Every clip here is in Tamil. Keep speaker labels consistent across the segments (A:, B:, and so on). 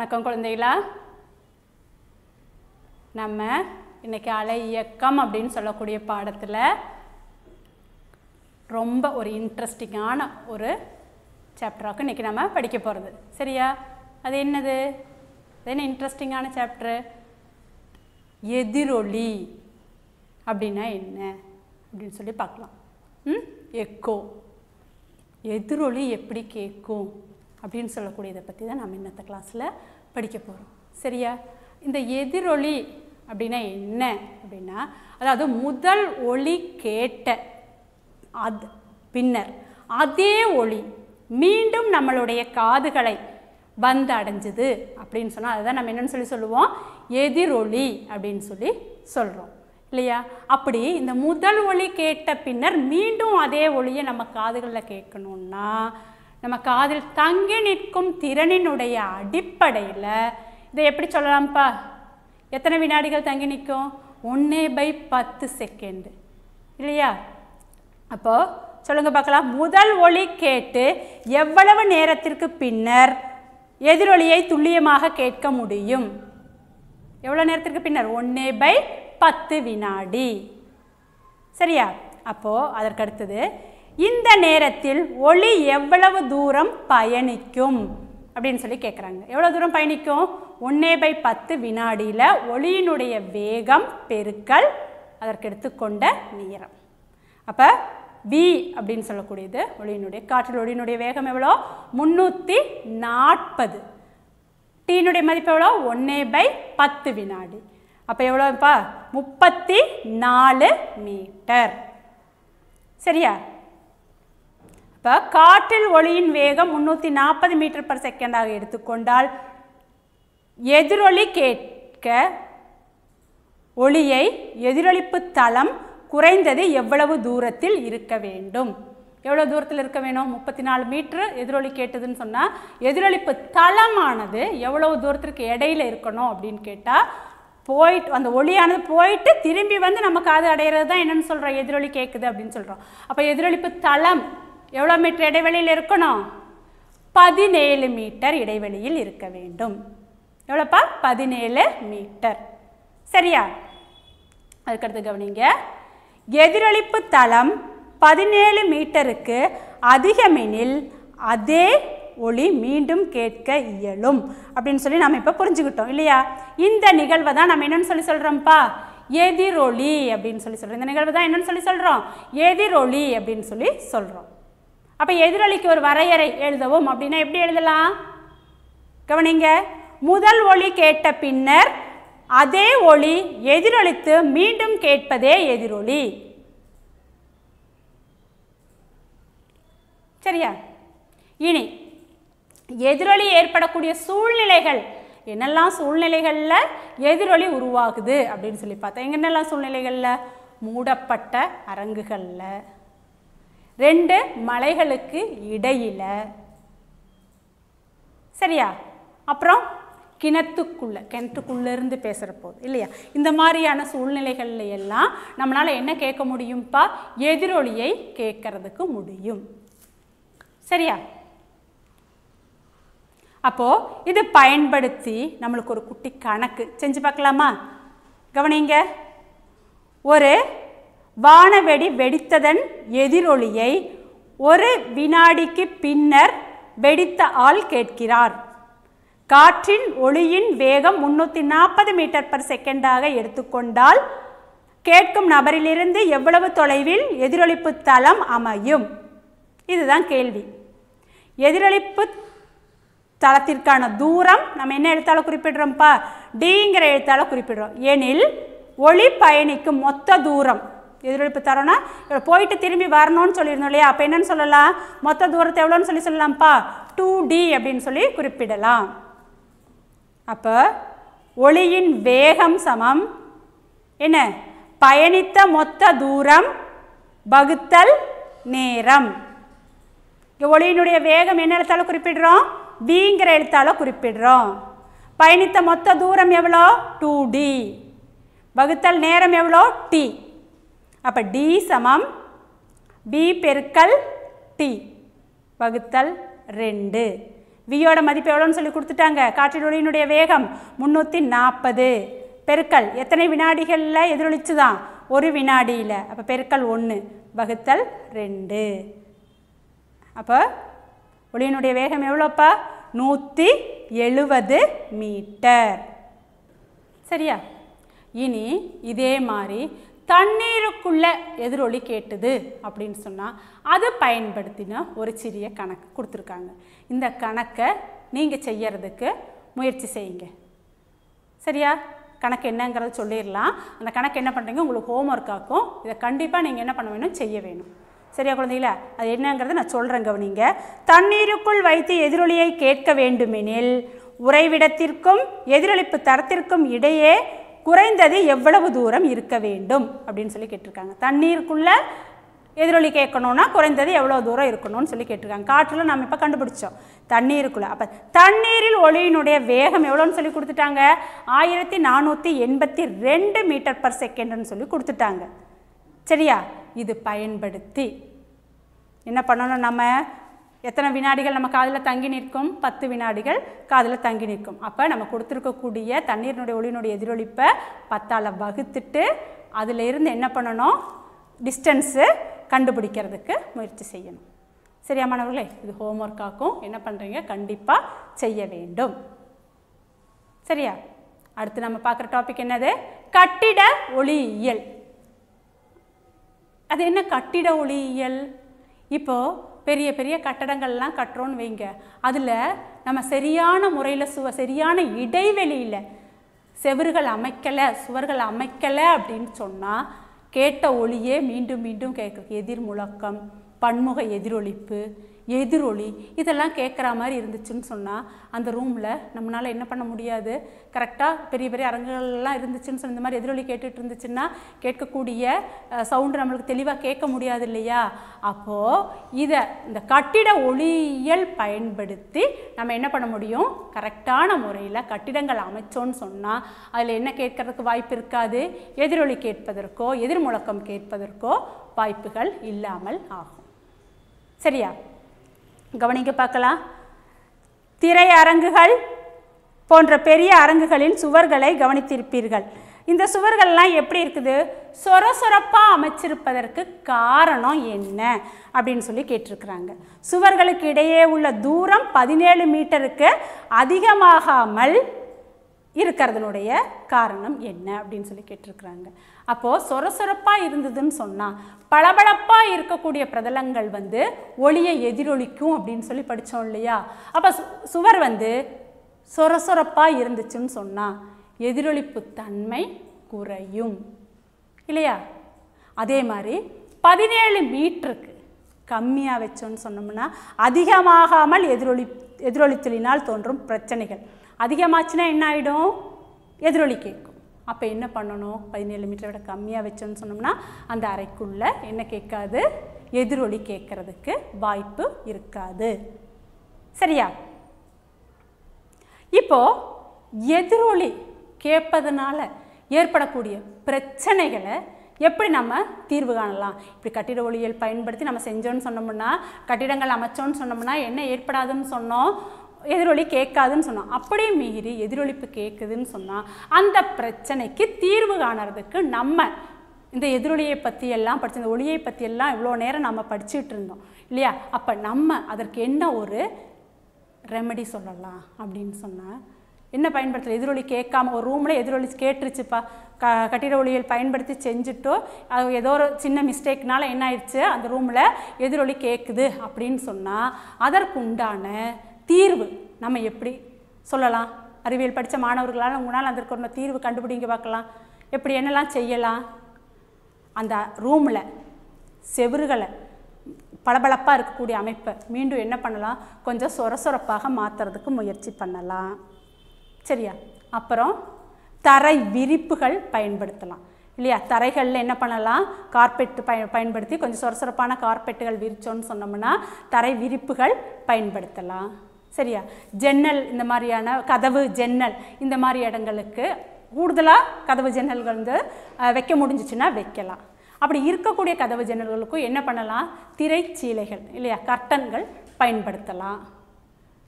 A: வணக்கம் குழந்தைகளா நம்ம இன்னைக்கு அலை இயக்கம் அப்படின்னு சொல்லக்கூடிய பாடத்தில் ரொம்ப ஒரு இன்ட்ரெஸ்டிங்கான ஒரு சாப்டராக்கு இன்றைக்கி நம்ம படிக்க போகிறது சரியா அது என்னது அது என்ன இன்ட்ரெஸ்டிங்கான சாப்டரு எதிரொலி அப்படின்னா என்ன அப்படின்னு சொல்லி பார்க்கலாம் ம் எக்கோ எதிரொலி எப்படி கேட்கும் அப்படின்னு சொல்லக்கூடியதை பற்றி தான் நம்ம இன்னத்த கிளாஸில் படிக்க போகிறோம் சரியா இந்த எதிரொலி அப்படின்னா என்ன அப்படின்னா அதாவது முதல் ஒலி கேட்ட அது பின்னர் அதே ஒளி மீண்டும் நம்மளுடைய காதுகளை வந்து அடைஞ்சுது அப்படின்னு சொன்னால் அதுதான் நம்ம என்னன்னு சொல்லி சொல்லுவோம் எதிரொலி அப்படின்னு சொல்லி சொல்கிறோம் இல்லையா அப்படி இந்த முதல் ஒளி கேட்ட பின்னர் மீண்டும் அதே ஒளியை நம்ம காதுகளில் கேட்கணுன்னா நம்ம காதில் தங்கி நிற்கும் திறனினுடைய அடிப்படையில் இதை எப்படி சொல்லலாம்ப்பா எத்தனை வினாடிகள் தங்கி நிற்கும் ஒன்றே பை பத்து செகண்டு இல்லையா அப்போ சொல்லுங்க பார்க்கலாம் முதல் ஒளி கேட்டு எவ்வளவு நேரத்திற்கு பின்னர் எதிரொலியை துல்லியமாக கேட்க முடியும் எவ்வளோ நேரத்திற்கு பின்னர் ஒன்றே பை பத்து வினாடி சரியா அப்போது அதற்கடுத்தது இந்த நேரத்தில் ஒளி எவ்வளவு தூரம் பயணிக்கும் அப்படின்னு சொல்லி கேட்குறாங்க எவ்வளோ தூரம் பயணிக்கும் ஒன்றே பை பத்து வினாடியில் ஒளியினுடைய வேகம் பெருக்கல் அதற்கு எடுத்துக்கொண்ட நேரம் அப்போ வி அப்படின்னு சொல்லக்கூடியது ஒளியினுடைய காற்றில் ஒளியினுடைய வேகம் எவ்வளோ முந்நூற்றி நாற்பது டீனுடைய மதிப்பு எவ்வளோ ஒன்றே பை பத்து வினாடி அப்போ எவ்வளோப்பா முப்பத்தி நாலு மீட்டர் சரியா இப்போ காற்றில் ஒளியின் வேகம் முந்நூற்றி நாற்பது மீட்டர் பர் செகண்டாக எடுத்துக்கொண்டால் எதிரொலி கேட்க ஒளியை எதிரொலிப்பு தளம் குறைந்தது எவ்வளவு தூரத்தில் இருக்க வேண்டும் எவ்வளோ தூரத்தில் இருக்க வேணும் முப்பத்தி நாலு மீட்ரு எதிரொலி கேட்டதுன்னு சொன்னால் எதிரொலிப்பு தளமானது எவ்வளவு தூரத்திற்கு இடையில இருக்கணும் அப்படின்னு கேட்டால் போயிட்டு அந்த ஒளியானது போயிட்டு திரும்பி வந்து நம்ம காது அடையிறது தான் என்னென்னு சொல்கிறோம் எதிரொலி கேட்குது அப்படின்னு சொல்கிறோம் அப்போ எதிரொலிப்பு தளம் எவ்வளோ மீட்டர் இடைவெளியில் இருக்கணும் பதினேழு மீட்டர் இடைவெளியில் இருக்க வேண்டும் எவ்வளோப்பா பதினேழு மீட்டர் சரியா அதுக்கடுத்து கவனிங்க எதிரொலிப்பு தளம் பதினேழு மீட்டருக்கு அதிகமெனில் அதே ஒளி மீண்டும் கேட்க இயலும் அப்படின்னு சொல்லி நம்ம இப்போ புரிஞ்சுக்கிட்டோம் இல்லையா இந்த நிகழ்வை தான் நம்ம என்னன்னு சொல்லி சொல்கிறோம்ப்பா எதிரொலி அப்படின்னு சொல்லி சொல்கிறோம் இந்த நிகழ்வு தான் என்னன்னு சொல்லி சொல்கிறோம் எதிரொலி அப்படின்னு சொல்லி சொல்கிறோம் அப்போ எதிரொலிக்கு ஒரு வரையறை எழுதவும் அப்படின்னா எப்படி எழுதலாம் கவனிங்க முதல் ஒளி கேட்ட பின்னர் அதே ஒளி எதிரொலித்து மீண்டும் கேட்பதே எதிரொலி சரியா இனி எதிரொலி ஏற்படக்கூடிய சூழ்நிலைகள் என்னெல்லாம் சூழ்நிலைகளில் எதிரொலி உருவாகுது அப்படின்னு சொல்லி பார்த்தா என்னெல்லாம் சூழ்நிலைகளில் மூடப்பட்ட அரங்குகளில் ரெண்டு மலைகளுக்கு இடையில சரியா அப்புறம் கிணத்துக்குள்ள கிணத்துக்குள்ளேருந்து பேசுகிற போது இல்லையா இந்த மாதிரியான சூழ்நிலைகள்ல எல்லாம் நம்மளால் என்ன கேட்க முடியும்ப்பா எதிரொலியை கேட்கறதுக்கு முடியும் சரியா அப்போது இது பயன்படுத்தி நம்மளுக்கு ஒரு குட்டி கணக்கு செஞ்சு பார்க்கலாமா கவனிங்க ஒரு வானவெடி வெடித்ததன் எதிரொலியை ஒரு வினாடிக்கு பின்னர் வெடித்த ஆள் கேட்கிறார் காற்றின் ஒளியின் வேகம் முன்னூற்றி நாற்பது மீட்டர் பர் செகண்டாக எடுத்துக்கொண்டால் கேட்கும் நபரிலிருந்து எவ்வளவு தொலைவில் எதிரொலிப்பு தளம் அமையும் இதுதான் கேள்வி எதிரொலிப்பு தளத்திற்கான தூரம் நம்ம என்ன எழுத்தால குறிப்பிடுறோம்ப்பா டிங்கிற எழுத்தால குறிப்பிடுறோம் எனில் ஒளி பயணிக்கும் மொத்த தூரம் எதிரொலிப்பு தரோன்னா போயிட்டு திரும்பி வரணும்னு சொல்லியிருந்தோம் இல்லையா அப்போ என்னன்னு சொல்லலாம் மொத்த தூரத்தை எவ்வளோன்னு சொல்லி சொல்லலாம்ப்பா டூ டி அப்படின்னு சொல்லி குறிப்பிடலாம் அப்போ ஒளியின் வேகம் சமம் என்ன பயணித்த மொத்த தூரம் வகுத்தல் நேரம் இங்கே ஒளியினுடைய வேகம் என்ன எழுத்தால குறிப்பிடுறோம் விங்கிற எழுத்தால குறிப்பிடுறோம் பயணித்த மொத்த தூரம் எவ்வளோ டூ டி வகுத்தல் நேரம் எவ்வளோ டி அப்போ டி சமம் பி பெருக்கல் டி வகுத்தல் ரெண்டு வியோட மதிப்பு எவ்வளோன்னு சொல்லி கொடுத்துட்டாங்க காற்றின் ஒளியினுடைய வேகம் முந்நூற்றி நாற்பது பெருக்கல் எத்தனை வினாடிகளில் எதிரொலிச்சு தான் ஒரு வினாடியில் அப்போ பெருக்கல் ஒன்று வகுத்தல் ரெண்டு அப்போ ஒளியினுடைய வேகம் எவ்வளோப்பா நூற்றி எழுபது மீட்டர் சரியா இனி இதே மாதிரி தண்ணீருக்குள்ள எதிரொலி கேட்டுது அப்படின்னு சொன்னால் அது பயன்படுத்தின ஒரு சிறிய கணக்கு கொடுத்துருக்காங்க இந்த கணக்கை நீங்கள் செய்யறதுக்கு முயற்சி செய்யுங்க சரியா கணக்கு என்னங்கிறத சொல்லிடலாம் அந்த கணக்கு என்ன பண்ணுறீங்க உங்களுக்கு ஹோம்ஒர்க் ஆக்கும் இதை கண்டிப்பாக நீங்கள் என்ன பண்ண வேணும் செய்ய வேணும் சரியா குழந்தைங்களா அது என்னங்கிறத நான் சொல்கிறேன் கவனிங்க தண்ணீருக்குள் வைத்து எதிரொலியை கேட்க வேண்டுமெனில் உறைவிடத்திற்கும் எதிரொலிப்பு தரத்திற்கும் இடையே குறைந்தது எவ்வளவு தூரம் இருக்க வேண்டும் அப்படின்னு சொல்லி கேட்டிருக்காங்க தண்ணீருக்குள்ள எதிரொலி கேட்கணும்னா குறைந்தது எவ்வளோ தூரம் இருக்கணும்னு சொல்லி கேட்டிருக்காங்க காற்றில் நம்ம இப்போ கண்டுபிடிச்சோம் தண்ணீருக்குள்ளே அப்போ தண்ணீரில் ஒளியினுடைய வேகம் எவ்வளோன்னு சொல்லி கொடுத்துட்டாங்க ஆயிரத்தி நானூற்றி எண்பத்தி ரெண்டு மீட்டர் பர் செகண்ட்னு சொல்லி கொடுத்துட்டாங்க சரியா இது பயன்படுத்தி என்ன பண்ணணும் நம்ம எத்தனை வினாடிகள் நம்ம காதில் தங்கி நிற்கும் பத்து வினாடிகள் காதில் தங்கி நிற்கும் அப்போ நம்ம கொடுத்துருக்கக்கூடிய தண்ணீரினுடைய ஒளியினுடைய எதிரொலிப்பை பத்தால் வகுத்துட்டு அதில் இருந்து என்ன பண்ணணும் டிஸ்டன்ஸு கண்டுபிடிக்கிறதுக்கு முயற்சி செய்யணும் சரியா மாணவர்களே இது ஹோம்ஒர்க் ஆக்கும் என்ன பண்ணுறீங்க கண்டிப்பாக செய்ய வேண்டும் சரியா அடுத்து நம்ம பார்க்குற டாபிக் என்னது கட்டிட ஒளியியல் அது என்ன கட்டிட ஒளியியல் இப்போது பெரிய பெரிய கட்டடங்கள்லாம் கட்டுறோன்னு வைங்க அதில் நம்ம சரியான முறையில் சுவ சரியான இடைவெளியில் செவறுகள் அமைக்கலை சுவர்கள் அமைக்கலை அப்படின்னு சொன்னால் கேட்ட ஒளியே மீண்டும் மீண்டும் கேட்குறது எதிர் முழக்கம் பன்முக எதிரொலிப்பு எதிரொலி இதெல்லாம் கேட்குற மாதிரி இருந்துச்சுன்னு சொன்னால் அந்த ரூமில் நம்மளால் என்ன பண்ண முடியாது கரெக்டாக பெரிய பெரிய அரங்குகள்லாம் இருந்துச்சுன்னு சொல்லி இந்த மாதிரி எதிரொலி கேட்டுட்டு இருந்துச்சுன்னா கேட்கக்கூடிய சவுண்டு நம்மளுக்கு தெளிவாக கேட்க முடியாது இல்லையா அப்போது இதை இந்த கட்டிட ஒளியியல் பயன்படுத்தி நம்ம என்ன பண்ண முடியும் கரெக்டான முறையில் கட்டிடங்கள் அமைச்சோன்னு சொன்னால் அதில் என்ன கேட்கறதுக்கு வாய்ப்பு இருக்காது எதிரொலி கேட்பதற்கோ எதிர் முழக்கம் கேட்பதற்கோ வாய்ப்புகள் இல்லாமல் ஆகும் சரியா கவனிக்க பார்க்கலாம் திரையரங்குகள் போன்ற பெரிய அரங்குகளின் சுவர்களை கவனித்திருப்பீர்கள் இந்த சுவர்கள்லாம் எப்படி இருக்குது சொர சொரப்பாக அமைச்சிருப்பதற்கு காரணம் என்ன அப்படின்னு சொல்லி கேட்டிருக்கிறாங்க சுவர்களுக்கு இடையே உள்ள தூரம் பதினேழு மீட்டருக்கு அதிகமாகாமல் இருக்கிறதுனுடைய காரணம் என்ன அப்படின்னு சொல்லி கேட்டிருக்கிறாங்க அப்போது சொர சொரப்பாக இருந்ததுன்னு சொன்னால் பளபளப்பாக இருக்கக்கூடிய பிரதலங்கள் வந்து ஒளியை எதிரொலிக்கும் அப்படின்னு சொல்லி படித்தோம் இல்லையா அப்போ சு சுவர் வந்து சொர சொரப்பாக இருந்துச்சுன்னு சொன்னால் எதிரொலிப்பு தன்மை குறையும் இல்லையா அதே மாதிரி பதினேழு மீட்டருக்கு கம்மியாக வச்சோன்னு சொன்னோம்னா அதிகமாகாமல் எதிரொலி எதிரொலித்தலினால் தோன்றும் பிரச்சனைகள் அதிகமாச்சுன்னா என்ன ஆகிடும் எதிரொலி கேட்கும் அப்போ என்ன பண்ணணும் பதினேழு மீட்டரை விட கம்மியாக வச்சோன்னு சொன்னோம்னா அந்த அறைக்குள்ளே என்ன கேட்காது எதிரொலி கேட்கறதுக்கு வாய்ப்பு இருக்காது சரியா இப்போ எதிரொலி கேட்பதனால ஏற்படக்கூடிய பிரச்சனைகளை எப்படி நம்ம தீர்வு காணலாம் இப்படி கட்டிட ஒளியியல் பயன்படுத்தி நம்ம செஞ்சோன்னு சொன்னோம்னா கட்டிடங்கள் அமைச்சோன்னு சொன்னோம்னா என்ன ஏற்படாதுன்னு சொன்னோம் எதிரொலி கேட்காதுன்னு சொன்னோம் அப்படியே மீறி எதிரொலிப்பு கேட்குதுன்னு சொன்னால் அந்த பிரச்சனைக்கு தீர்வு காணறதுக்கு நம்ம இந்த எதிரொலியை பற்றி எல்லாம் படிச்சு இந்த ஒளியை பற்றி எல்லாம் இவ்வளோ நேரம் நம்ம படிச்சுட்டு இருந்தோம் இல்லையா அப்போ நம்ம அதற்கு என்ன ஒரு ரெமெடி சொல்லலாம் அப்படின்னு சொன்னால் என்ன பயன்படுத்தல எதிரொலி கேட்காம ஒரு ரூமில் எதிரொலி கேட்டுருச்சுப்பா க கட்டிட ஒளியல் பயன்படுத்தி செஞ்சுட்டோ அது ஏதோ ஒரு சின்ன மிஸ்டேக்னால என்ன ஆயிடுச்சு அந்த ரூமில் எதிரொலி கேட்குது அப்படின்னு சொன்னால் அதற்கு உண்டான தீர்வு நம்ம எப்படி சொல்லலாம் அறிவியல் படித்த மாணவர்களால் உங்களால் அதற்கு ஒரு தீர்வு கண்டுபிடிங்க பார்க்கலாம் எப்படி என்னெல்லாம் செய்யலாம் அந்த ரூமில் செவுறுகளை பளபளப்பாக இருக்கக்கூடிய அமைப்பை மீண்டும் என்ன பண்ணலாம் கொஞ்சம் சொர சொரப்பாக மாற்றுறதுக்கு முயற்சி பண்ணலாம் சரியா அப்புறம் தரை விரிப்புகள் பயன்படுத்தலாம் இல்லையா தரைகளில் என்ன பண்ணலாம் கார்பெட் பய பயன்படுத்தி கொஞ்சம் சொரசொரப்பான கார்பெட்டுகள் விரிச்சோன்னு சொன்னோம்னா தரை விரிப்புகள் பயன்படுத்தலாம் சரியா ஜன்னல் இந்த மாதிரியான கதவு ஜன்னல் இந்த மாதிரி இடங்களுக்கு கூடுதலாக கதவு ஜன்னல்கள் வந்து அஹ், வைக்க முடிஞ்சிச்சுன்னா வைக்கலாம் அப்படி இருக்கக்கூடிய கதவு ஜன்னல்களுக்கும் என்ன பண்ணலாம் திரைச்சீலைகள் இல்லையா கர்ட்டன்கள் பயன்படுத்தலாம்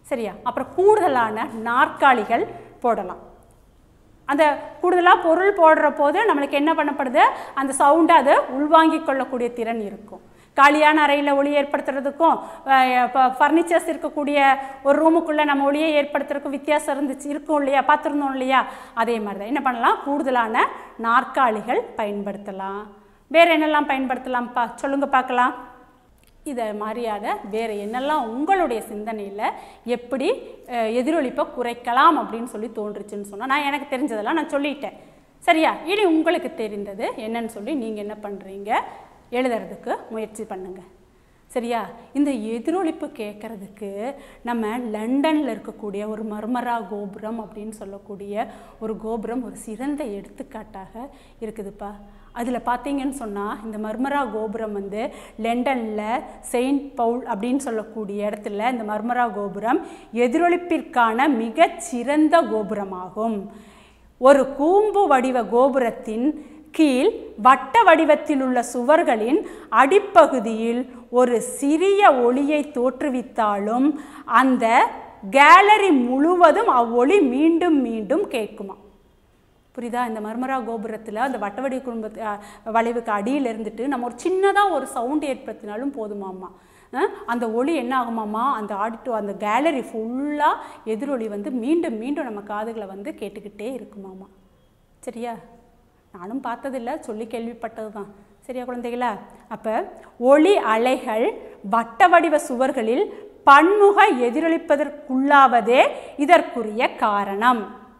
A: சரியா அப்புறம் கூடுதலான நாற்காலிகள் போடலாம் அந்த கூடுதலாக பொருள் போடுற போது நம்மளுக்கு என்ன பண்ணப்படுது அந்த சவுண்டை அது உள்வாங்கிக் கொள்ளக்கூடிய திறன் இருக்கும் காலியான அறையில் ஒளி ஏற்படுத்துறதுக்கும் இப்போ ஃபர்னிச்சர்ஸ் இருக்கக்கூடிய ஒரு ரூமுக்குள்ளே நம்ம ஒளியை ஏற்படுத்துறதுக்கும் வித்தியாசம் இருந்துச்சு இருக்கும் இல்லையா பார்த்துருந்தோம் இல்லையா அதே மாதிரி தான் என்ன பண்ணலாம் கூடுதலான நாற்காலிகள் பயன்படுத்தலாம் வேறு என்னெல்லாம் பயன்படுத்தலாம்ப்பா சொல்லுங்க பார்க்கலாம் இதை மாதிரியான வேறு என்னெல்லாம் உங்களுடைய சிந்தனையில் எப்படி அஹ், எதிரொலிப்பை குறைக்கலாம் அப்படின்னு சொல்லி தோன்றுச்சுன்னு சொன்னால் நான் எனக்கு தெரிஞ்சதெல்லாம் நான் சொல்லிட்டேன் சரியா இனி உங்களுக்கு தெரிந்தது என்னன்னு சொல்லி நீங்கள் என்ன பண்ணுறீங்க எழுதுறதுக்கு முயற்சி பண்ணுங்க சரியா இந்த எதிரொலிப்பு கேட்குறதுக்கு நம்ம லண்டனில் இருக்கக்கூடிய ஒரு மர்மரா கோபுரம் அப்படின்னு சொல்லக்கூடிய ஒரு கோபுரம் ஒரு சிறந்த எடுத்துக்காட்டாக இருக்குதுப்பா அதில் பார்த்தீங்கன்னு சொன்னால் இந்த மர்மரா கோபுரம் வந்து லண்டனில் செயின்ட் பவுல் அப்படின்னு சொல்லக்கூடிய இடத்துல இந்த மர்மரா கோபுரம் எதிரொலிப்பிற்கான மிகச்சிறந்த கோபுரமாகும் ஒரு கூம்பு வடிவ கோபுரத்தின் கீழ் வட்ட வடிவத்தில் உள்ள சுவர்களின் அடிப்பகுதியில் ஒரு சிறிய ஒளியை தோற்றுவித்தாலும் அந்த கேலரி முழுவதும் அவ்வொளி மீண்டும் மீண்டும் கேட்குமா புரியுதா இந்த மர்மரா கோபுரத்தில் அந்த வட்டவடி குடும்பத்து அஹ், வளைவுக்கு அடியில் இருந்துட்டு நம்ம ஒரு சின்னதாக ஒரு சவுண்ட் ஏற்படுத்தினாலும் போதுமாம்மா அஹ், அந்த ஒளி என்ன ஆகுமாம்மா அந்த ஆடிட்டோ அந்த கேலரி ஃபுல்லாக எதிரொலி வந்து மீண்டும் மீண்டும் நம்ம காதுகளை வந்து கேட்டுக்கிட்டே இருக்குமாம்மா சரியா நானும் பார்த்ததில்ல சொல்லி கேள்விப்பட்டது தான் சரியா குழந்தைகளா அப்போ ஒளி அலைகள் வட்ட வடிவ சுவர்களில் பன்முக எதிரொலிப்பதற்குள்ளாவதே இதற்குரிய காரணம்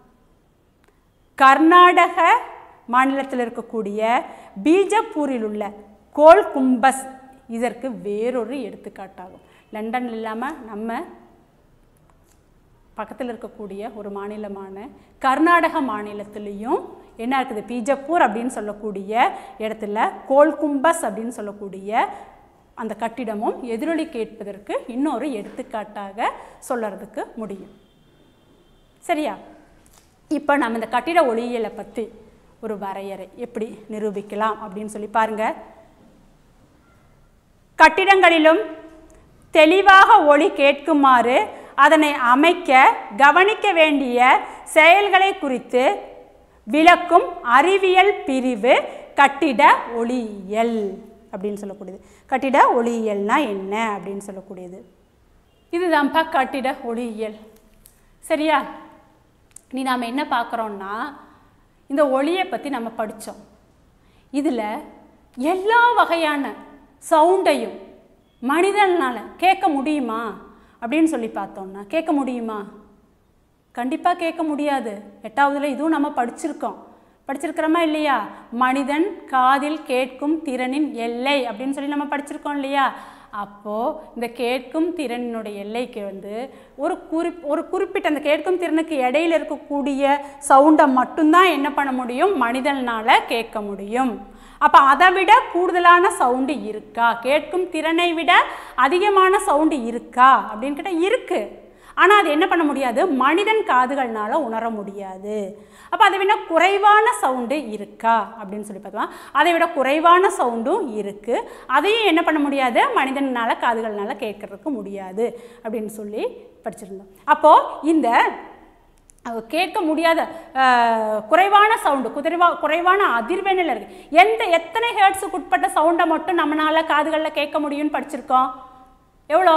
A: கர்நாடக மாநிலத்தில் இருக்கக்கூடிய பீஜப்பூரில் உள்ள கோல் கும்பஸ் இதற்கு வேறொரு எடுத்துக்காட்டாகும் லண்டன் இல்லாமல் நம்ம பக்கத்தில் இருக்கக்கூடிய ஒரு மாநிலமான கர்நாடக மாநிலத்திலையும் என்ன இருக்குது பீஜப்பூர் அப்படின்னு சொல்லக்கூடிய இடத்துல கோல்கும்பஸ் அப்படின்னு சொல்லக்கூடிய அந்த கட்டிடமும் எதிரொலி கேட்பதற்கு இன்னொரு எடுத்துக்காட்டாக சொல்லறதுக்கு முடியும் சரியா இப்போ நம்ம இந்த கட்டிட ஒளியியலை பற்றி ஒரு வரையறை எப்படி நிரூபிக்கலாம் அப்படின்னு சொல்லி பாருங்க கட்டிடங்களிலும் தெளிவாக ஒளி கேட்குமாறு அதனை அமைக்க கவனிக்க வேண்டிய செயல்களை குறித்து விளக்கும் அறிவியல் பிரிவு கட்டிட ஒளியியல் அப்படின்னு சொல்லக்கூடியது கட்டிட ஒளியியல்னா என்ன அப்படின்னு சொல்லக்கூடியது இதுதான்ப்பா கட்டிட ஒளியியல் சரியா நீ நாம் என்ன பார்க்குறோன்னா இந்த ஒளியை பற்றி நம்ம படித்தோம் இதில் எல்லா வகையான சவுண்டையும் மனிதனால் கேட்க முடியுமா அப்படின்னு சொல்லி பார்த்தோம்னா கேட்க முடியுமா கண்டிப்பாக கேட்க முடியாது எட்டாவதுல இதுவும் நம்ம படிச்சிருக்கோம் படிச்சிருக்கிறோமா இல்லையா மனிதன் காதில் கேட்கும் திறனின் எல்லை அப்படின்னு சொல்லி நம்ம படிச்சிருக்கோம் இல்லையா அப்போது இந்த கேட்கும் திறனினுடைய எல்லைக்கு வந்து ஒரு குறிப் ஒரு குறிப்பிட்ட அந்த கேட்கும் திறனுக்கு இடையில இருக்கக்கூடிய சவுண்டை மட்டும்தான் என்ன பண்ண முடியும் மனிதனால் கேட்க முடியும் அப்போ அதை விட கூடுதலான சவுண்டு இருக்கா கேட்கும் திறனை விட அதிகமான சவுண்டு இருக்கா அப்படின்னு கேட்டால் இருக்குது ஆனால் அது என்ன பண்ண முடியாது மனிதன் காதுகள்னால உணர முடியாது அப்போ அதை விட குறைவான சவுண்டு இருக்கா அப்படின்னு சொல்லி பார்த்தோம் அதை விட குறைவான சவுண்டும் இருக்குது அதையும் என்ன பண்ண முடியாது மனிதனால காதுகள்னால கேட்கறதுக்கு முடியாது அப்படின்னு சொல்லி படிச்சிருந்தோம் அப்போது இந்த அஹ், கேட்க முடியாத அஹ், குறைவான சவுண்டு குறைவா குறைவான அதிர்வெண்ணில் இருக்கு எந்த எத்தனை ஹேர்ட்ஸுக்கு உட்பட்ட சவுண்டை மட்டும் நம்மளால காதுகளில் கேட்க முடியும்னு படிச்சிருக்கோம் எவ்வளோ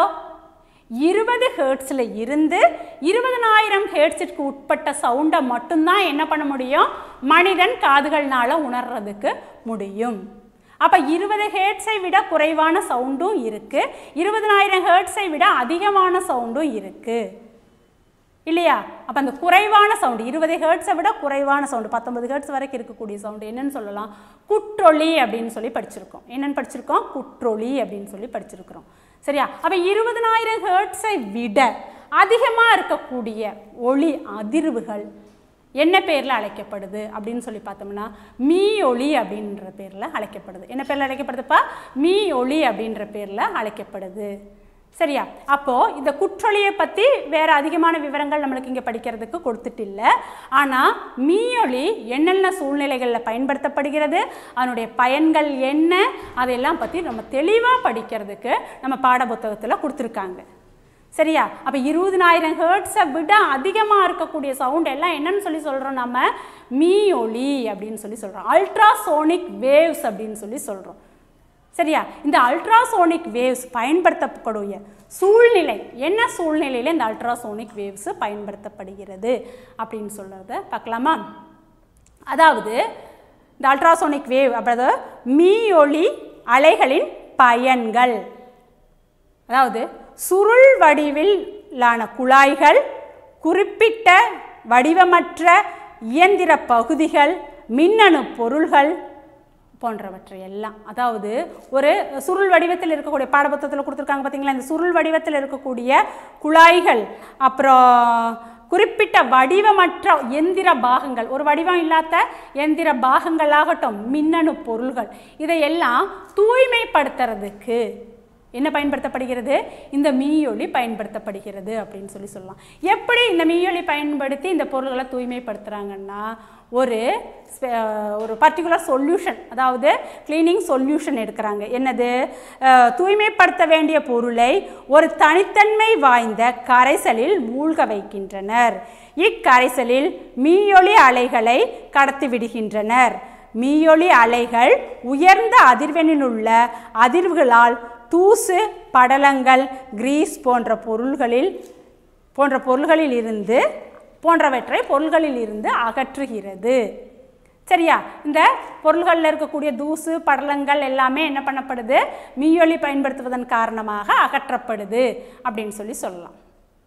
A: இருபது ஹேர்ட்ஸில் இருந்து இருபதனாயிரம் ஹேர்ட்ஸிற்கு உட்பட்ட சவுண்டை மட்டும்தான் என்ன பண்ண முடியும் மனிதன் காதுகள்னால உணர்றதுக்கு முடியும் அப்போ இருபது ஹேர்ட்ஸை விட குறைவான சவுண்டும் இருக்குது இருபதனாயிரம் ஹேர்ட்ஸை விட அதிகமான சவுண்டும் இருக்குது இல்லையா அப்போ அந்த குறைவான சவுண்டு இருபது ஹேர்ட்ஸை விட குறைவான சவுண்டு பத்தொன்பது ஹேர்ட்ஸ் வரைக்கும் இருக்கக்கூடிய சவுண்டு என்னன்னு சொல்லலாம் குற்றொளி அப்படின்னு சொல்லி படிச்சிருக்கோம் என்னன்னு படிச்சிருக்கோம் குற்றொளி அப்படின்னு சொல்லி படிச்சிருக்கிறோம் சரியா அப்போ இருபதனாயிரம் ஹேர்ட்ஸை விட அதிகமாக இருக்கக்கூடிய ஒளி அதிர்வுகள் என்ன பேரில் அழைக்கப்படுது அப்படின்னு சொல்லி பார்த்தோம்னா மீ ஒளி அப்படின்ற பேரில் அழைக்கப்படுது என்ன பேரில் அழைக்கப்படுதுப்பா மீ ஒளி அப்படின்ற பேரில் அழைக்கப்படுது சரியா அப்போது இந்த குற்றொலியை பற்றி வேறு அதிகமான விவரங்கள் நம்மளுக்கு இங்கே படிக்கிறதுக்கு கொடுத்துட்டு இல்லை ஆனால் மீயொலி என்னென்ன சூழ்நிலைகளில் பயன்படுத்தப்படுகிறது அதனுடைய பயன்கள் என்ன அதையெல்லாம் பற்றி நம்ம தெளிவாக படிக்கிறதுக்கு நம்ம பாடப்புத்தகத்தில் கொடுத்துருக்காங்க சரியா அப்போ இருபதினாயிரம் ஹேர்ட்ஸை விட அதிகமாக இருக்கக்கூடிய சவுண்ட் எல்லாம் என்னன்னு சொல்லி சொல்கிறோம் நம்ம மீ ஒலி அப்படின்னு சொல்லி சொல்கிறோம் அல்ட்ராசோனிக் வேவ்ஸ் அப்படின்னு சொல்லி சொல்கிறோம் சரியா இந்த அல்ட்ராசோனிக் வேவ்ஸ் பயன்படுத்தக்கூடிய சூழ்நிலை என்ன சூழ்நிலையில் இந்த அல்ட்ராசோனிக் வேவ்ஸ் பயன்படுத்தப்படுகிறது அப்படின்னு சொல்கிறத பார்க்கலாமா அதாவது இந்த அல்ட்ராசோனிக் வேவ் அதாவது மீ ஒளி அலைகளின் பயன்கள் அதாவது சுருள் வடிவிலான குழாய்கள் குறிப்பிட்ட வடிவமற்ற இயந்திர பகுதிகள் மின்னணு பொருள்கள் போன்றவற்றை எல்லாம் அதாவது ஒரு சுருள் வடிவத்தில் இருக்கக்கூடிய பாடப்புத்தகத்தில் கொடுத்துருக்காங்க பார்த்தீங்களா இந்த சுருள் வடிவத்தில் இருக்கக்கூடிய குழாய்கள் அப்புறம் குறிப்பிட்ட வடிவமற்ற எந்திர பாகங்கள் ஒரு வடிவம் இல்லாத எந்திர பாகங்களாகட்டும் மின்னணு பொருள்கள் இதையெல்லாம் தூய்மைப்படுத்துறதுக்கு என்ன பயன்படுத்தப்படுகிறது இந்த மீயொலி பயன்படுத்தப்படுகிறது அப்படின்னு சொல்லி சொல்லலாம் எப்படி இந்த மீயொலி பயன்படுத்தி இந்த பொருள்களை தூய்மைப்படுத்துகிறாங்கன்னா ஒரு ஸ்பெ- ஒரு பர்டிகுலர் சொல்யூஷன் அதாவது க்ளீனிங் சொல்யூஷன் எடுக்கிறாங்க என்னது அஹ், தூய்மைப்படுத்த வேண்டிய பொருளை ஒரு தனித்தன்மை வாய்ந்த கரைசலில் மூழ்க வைக்கின்றனர் இக்கரைசலில் மீயொலி அலைகளை கடத்தி விடுகின்றனர் மீயொலி அலைகள் உயர்ந்த அதிர்வெண்ணிலுள்ள அதிர்வுகளால் தூசு படலங்கள் கிரீஸ் போன்ற பொருள்களில் போன்ற பொருள்களில் இருந்து போன்றவற்றை பொருள்களில் இருந்து அகற்றுகிறது சரியா இந்த பொருள்களில் இருக்கக்கூடிய தூசு படலங்கள் எல்லாமே என்ன பண்ணப்படுது மீயொலி பயன்படுத்துவதன் காரணமாக அகற்றப்படுது அப்படின்னு சொல்லி சொல்லலாம்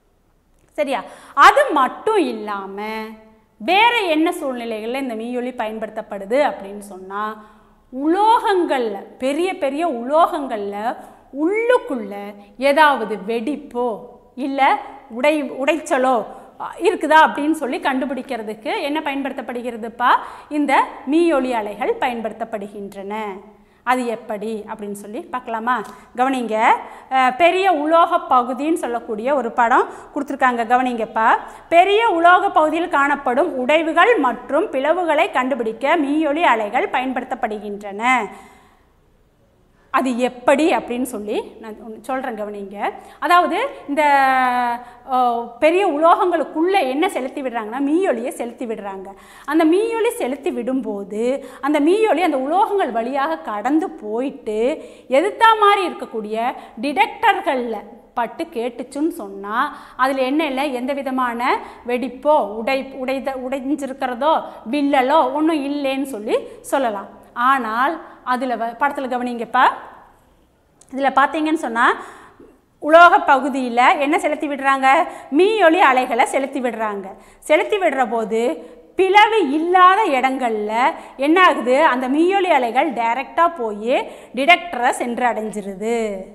A: சரியா அது மட்டும் இல்லாமல் வேற என்ன சூழ்நிலைகளில் இந்த மீயொலி பயன்படுத்தப்படுது அப்படின்னு சொன்னால் உலோகங்களில் பெரிய பெரிய உலோகங்களில் உள்ளுக்குள்ள ஏதாவது வெடிப்போ இல்லை உடை உடைச்சலோ அஹ், இருக்குதா அப்படின்னு சொல்லி கண்டுபிடிக்கிறதுக்கு என்ன பயன்படுத்தப்படுகிறதுப்பா இந்த மீயொலி அலைகள் பயன்படுத்தப்படுகின்றன அது எப்படி அப்படின்னு சொல்லி பார்க்கலாமா கவனிங்க அஹ், பெரிய உலோக பகுதின்னு சொல்லக்கூடிய ஒரு படம் கொடுத்துருக்காங்க கவனிங்கப்பா பெரிய உலோக பகுதியில் காணப்படும் உடைவுகள் மற்றும் பிளவுகளை கண்டுபிடிக்க மீயொலி அலைகள் பயன்படுத்தப்படுகின்றன அது எப்படி அப்படின்னு சொல்லி நான் சொல்கிறேன் கவனிங்க அதாவது இந்த அஹ், பெரிய உலோகங்களுக்குள்ளே என்ன செலுத்தி விடுறாங்கன்னா மீயொலியை செலுத்தி விடுறாங்க அந்த மீயொலி செலுத்தி விடும்போது அந்த மீயொலி அந்த உலோகங்கள் வழியாக கடந்து போயிட்டு எதிர்த்தா மாதிரி இருக்கக்கூடிய டிடெக்டர்களில் பட்டு கேட்டுச்சுன்னு சொன்னால் அதில் என்ன இல்லை எந்த விதமான வெடிப்போ உடை உடைத உடைஞ்சிருக்கிறதோ வில்லலோ ஒன்றும் இல்லைன்னு சொல்லி சொல்லலாம் ஆனால் அதில் படத்தில் கவனிங்கப்பா இதில் பார்த்தீங்கன்னு சொன்னால் உலோக பகுதியில் என்ன செலுத்தி விடுறாங்க மீயொலி அலைகளை செலுத்தி விடுறாங்க செலுத்தி விடுற போது பிளவு இல்லாத இடங்கள்ல என்ன ஆகுது அந்த மீயொலி அலைகள் டைரெக்டாக போய் டிடெக்டரை சென்று அடைஞ்சிருது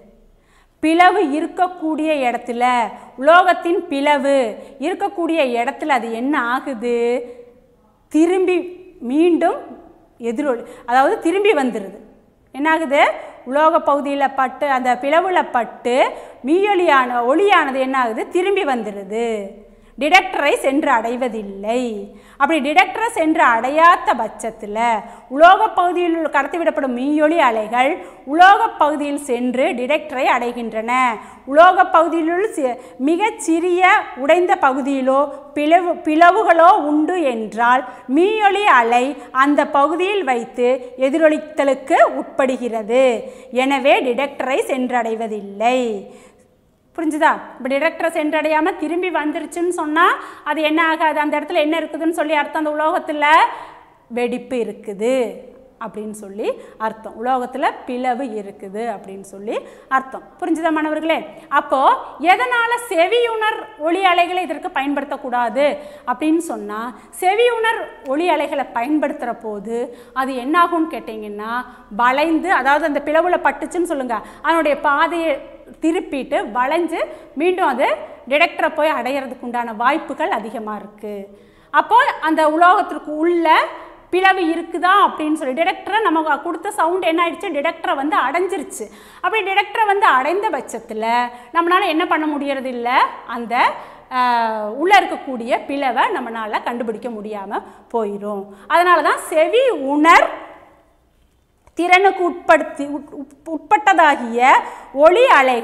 A: பிளவு இருக்கக்கூடிய இடத்துல உலோகத்தின் பிளவு இருக்கக்கூடிய இடத்துல அது என்ன ஆகுது திரும்பி மீண்டும் எதிரொலி அதாவது திரும்பி வந்துடுது என்னாகுது உலோக பகுதியில் பட்டு அந்த பிளவுல பட்டு மீயொலியான ஒளியானது என்ன ஆகுது திரும்பி வந்துடுது டிடெக்டரை சென்று அடைவதில்லை அப்படி டிடெக்டரை சென்று அடையாத பட்சத்தில் உலோகப் பகுதியில் கடத்திவிடப்படும் மீயொலி அலைகள் உலோகப் பகுதியில் சென்று டிடெக்டரை அடைகின்றன உலோகப் பகுதியிலுள்ள சி- மிகச் சிறிய உடைந்த பகுதியிலோ பிளவு பிளவுகளோ உண்டு என்றால் மீயொலி அலை அந்த பகுதியில் வைத்து எதிரொலித்தலுக்கு உட்படுகிறது எனவே டிடெக்டரை சென்றடைவதில்லை புரிஞ்சுதா இப்போ டிரெக்டரை சென்றடையாமல் திரும்பி வந்துருச்சுன்னு சொன்னால் அது என்ன ஆகாது அந்த இடத்துல என்ன இருக்குதுன்னு சொல்லி அர்த்தம் அந்த உலோகத்தில் வெடிப்பு இருக்குது அப்படின்னு சொல்லி அர்த்தம் உலோகத்தில் பிளவு இருக்குது அப்படின்னு சொல்லி அர்த்தம் புரிஞ்சுதா மாணவர்களே அப்போது எதனால் செவியுணர் ஒளி அலைகளை இதற்கு பயன்படுத்தக்கூடாது அப்படின்னு சொன்னால் செவியுணர் ஒளி அலைகளை பயன்படுத்துகிற போது அது என்னாகும்னு கேட்டிங்கன்னா வளைந்து அதாவது அந்த பிளவுல பட்டுச்சுன்னு சொல்லுங்கள் அதனுடைய பாதையை திருப்பிட்டு வளைஞ்சு மீண்டும் அது டிடெக்டரை போய் அடையிறதுக்கு உண்டான வாய்ப்புகள் அதிகமாக இருக்குது அப்போ அந்த உலோகத்திற்கு உள்ள பிளவு இருக்குதா அப்படின்னு சொல்லி டிடெக்டரை நம்ம கொடுத்த சவுண்ட் என்ன ஆயிடுச்சு டிடெக்டரை வந்து அடைஞ்சிருச்சு அப்படி டிடெக்டரை வந்து அடைந்த பட்சத்தில் நம்மளால் என்ன பண்ண முடியறது இல்லை அந்த ஆஹ், உள்ள இருக்கக்கூடிய பிளவை நம்மளால் கண்டுபிடிக்க முடியாமல் போயிடும் அதனால தான் செவி உணர் திறனுக்கு உட்படுத்தி உட்- உட்- உட்பட்டதாகிய ஒளி அலைகள்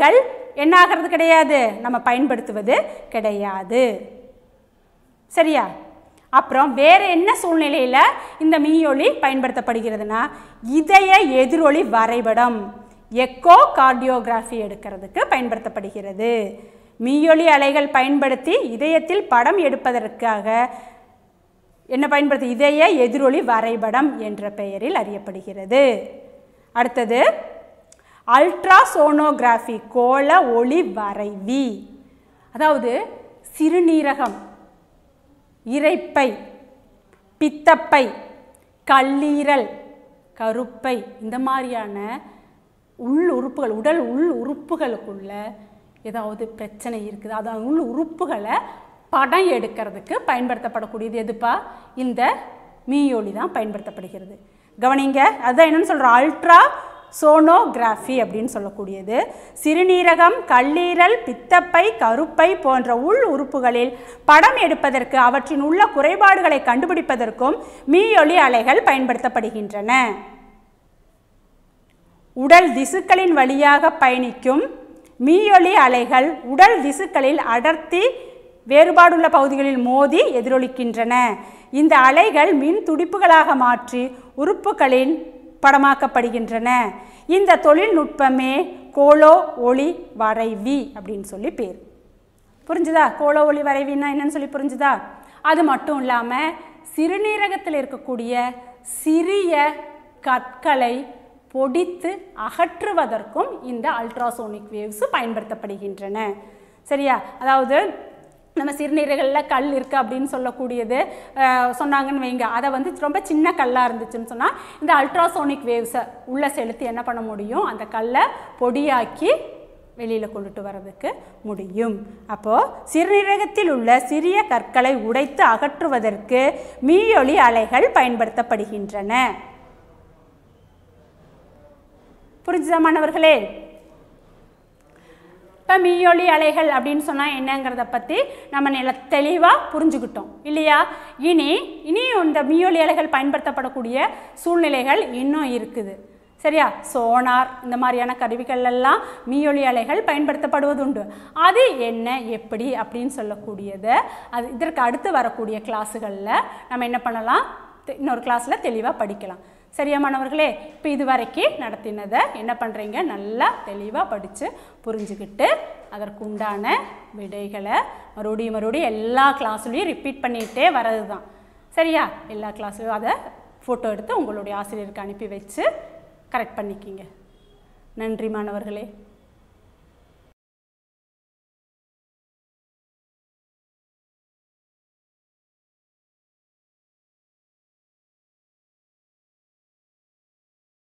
A: என்ன ஆகிறது கிடையாது நம்ம பயன்படுத்துவது கிடையாது சரியா அப்புறம் வேறு என்ன சூழ்நிலையில் இந்த மீயொலி பயன்படுத்தப்படுகிறதுனா இதய எதிரொலி வரைபடம் எக்கோ கார்டியோகிராஃபி எடுக்கிறதுக்கு பயன்படுத்தப்படுகிறது மீயொலி அலைகள் பயன்படுத்தி இதயத்தில் படம் எடுப்பதற்காக என்ன பயன்படுத்தி இதய எதிரொலி வரைபடம் என்ற பெயரில் அறியப்படுகிறது அடுத்தது அல்ட்ராசோனோகிராஃபி கோள ஒளி வரைவி அதாவது சிறுநீரகம் இரைப்பை பித்தப்பை கல்லீரல் கருப்பை இந்த மாதிரியான உள் உறுப்புகள் உடல் உள் உறுப்புகளுக்குள்ள ஏதாவது பிரச்சனை இருக்குது அதாவது உள் உறுப்புகளை படம் எடுக்கிறதுக்கு பயன்படுத்தப்படக்கூடியது எதுப்பா இந்த மீயொலி தான் பயன்படுத்தப்படுகிறது கவனிங்க அதுதான் என்னன்னு சொல்கிறோம் அல்ட்ரா சோனோகிராஃபி அப்படின்னு சொல்லக்கூடியது சிறுநீரகம் கல்லீரல் பித்தப்பை கருப்பை போன்ற உள் உறுப்புகளில் படம் எடுப்பதற்கு அவற்றின் உள்ள குறைபாடுகளை கண்டுபிடிப்பதற்கும் மீயொலி அலைகள் பயன்படுத்தப்படுகின்றன உடல் திசுக்களின் வழியாக பயணிக்கும் மீயொலி அலைகள் உடல் திசுக்களில் அடர்த்தி வேறுபாடுள்ள பகுதிகளில் மோதி எதிரொலிக்கின்றன இந்த அலைகள் மின் துடிப்புகளாக மாற்றி உறுப்புகளின் படமாக்கப்படுகின்றன இந்த தொழில்நுட்பமே கோலோ ஒளி வரைவி அப்படின்னு சொல்லி பேர் புரிஞ்சுதா கோலோ ஒளி வரைவின்னா என்னன்னு சொல்லி புரிஞ்சுதா அது மட்டும் இல்லாமல் சிறுநீரகத்தில் இருக்கக்கூடிய சிறிய கற்களை பொடித்து அகற்றுவதற்கும் இந்த அல்ட்ராசோனிக் வேவ்ஸ் பயன்படுத்தப்படுகின்றன சரியா அதாவது நம்ம சிறுநீரகங்களில் கல் இருக்குது அப்படின்னு சொல்லக்கூடியது அஹ், சொன்னாங்கன்னு வைங்க அதை வந்து ரொம்ப சின்ன கல்லாக இருந்துச்சுன்னு சொன்னால் இந்த அல்ட்ராசோனிக் வேவ்ஸை உள்ளே செலுத்தி என்ன பண்ண முடியும் அந்த கல்லை பொடியாக்கி வெளியில் கொண்டுட்டு வர்றதுக்கு முடியும் அப்போது சிறுநீரகத்தில் உள்ள சிறிய கற்களை உடைத்து அகற்றுவதற்கு மீயொலி அலைகள் பயன்படுத்தப்படுகின்றன புரிஞ்சுதா மாணவர்களே இப்போ மீயொலி அலைகள் அப்படின்னு சொன்னால் என்னங்கிறத பற்றி நம்ம நில தெளிவாக புரிஞ்சுக்கிட்டோம் இல்லையா இனி இனியும் இந்த மீயொலி அலைகள் பயன்படுத்தப்படக்கூடிய சூழ்நிலைகள் இன்னும் இருக்குது சரியா சோனார் இந்த மாதிரியான கருவிகள் எல்லாம் மீயொலி அலைகள் பயன்படுத்தப்படுவதுண்டு அது என்ன எப்படி அப்படின்னு சொல்லக்கூடியதை அது இதற்கு அடுத்து வரக்கூடிய கிளாஸுகளில் நம்ம என்ன பண்ணலாம் தெ- இன்னொரு கிளாஸில் தெளிவாக படிக்கலாம் சரியா மாணவர்களே இப்போ இது வரைக்கும் நடத்தினதை என்ன பண்ணுறீங்க நல்லா தெளிவாக படித்து புரிஞ்சுக்கிட்டு அதற்கு உண்டான விடைகளை மறுபடியும் மறுபடியும் எல்லா கிளாஸ்லேயும் ரிப்பீட் பண்ணிகிட்டே வர்றது தான் சரியா எல்லா கிளாஸ்லையும் அதை ஃபோட்டோ எடுத்து உங்களுடைய ஆசிரியருக்கு அனுப்பி வச்சு கரெக்ட் பண்ணிக்கிங்க நன்றி மாணவர்களே